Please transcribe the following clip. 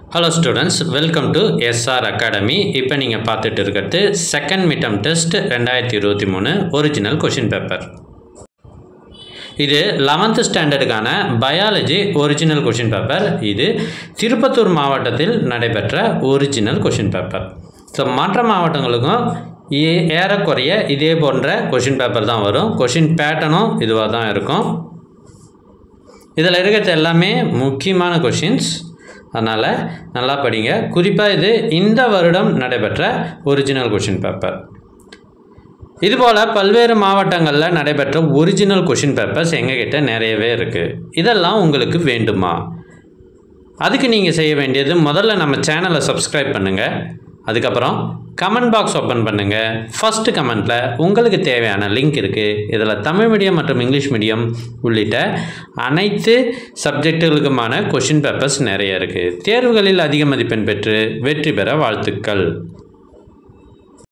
hello students welcome to SR academy இப்போ நீங்கள் பார்த்துட்டு இருக்கிறது செகண்ட் மிட்டம் டெஸ்ட் ரெண்டாயிரத்தி இருபத்தி மூணு ஒரிஜினல் கொஷின் பேப்பர் இது லெவன்த்து ஸ்டாண்டர்டுக்கான பயாலஜி ஒரிஜினல் கொஷின் பேப்பர் இது திருப்பத்தூர் மாவட்டத்தில் நடைபெற்ற ஒரிஜினல் கொஷின் பேப்பர் ஸோ மற்ற மாவட்டங்களுக்கும் ஏ- ஏறக்குறைய இதே போன்ற கொஷின் பேப்பர் தான் வரும் கொஷின் பேட்டர்னும் இதுவாக தான் இருக்கும் இதில் இருக்கிறது எல்லாமே முக்கியமான கொஷின்ஸ் அதனால் நல்லா படிங்க குறிப்பாக இது இந்த வருடம் நடைபெற்ற ஒரிஜினல் கொஷின் பேப்பர் இதுபோல் பல்வேறு மாவட்டங்களில் நடைபெற்ற ஒரிஜினல் கொஷின் பேப்பர்ஸ் எங்ககிட்ட நிறையவே இருக்குது இதெல்லாம் உங்களுக்கு வேண்டுமா அதுக்கு நீங்கள் செய்ய வேண்டியது முதல்ல நம்ம சேனலை சப்ஸ்கிரைப் பண்ணுங்கள் அதுக்கப்புறம் கமெண்ட் பாக்ஸ் ஓப்பன் பண்ணுங்கள் ஃபஸ்ட்டு கமெண்ட்டில் உங்களுக்கு தேவையான லிங்க் இருக்குது இதில் தமிழ் மீடியம் மற்றும் இங்கிலீஷ் மீடியம் உள்ளிட்ட அனைத்து சப்ஜெக்டுகளுக்குமான கொஷின் பேப்பர்ஸ் நிறைய இருக்குது தேர்வுகளில் அதிக மதிப்பெண் பெற்று வெற்றி பெற வாழ்த்துக்கள்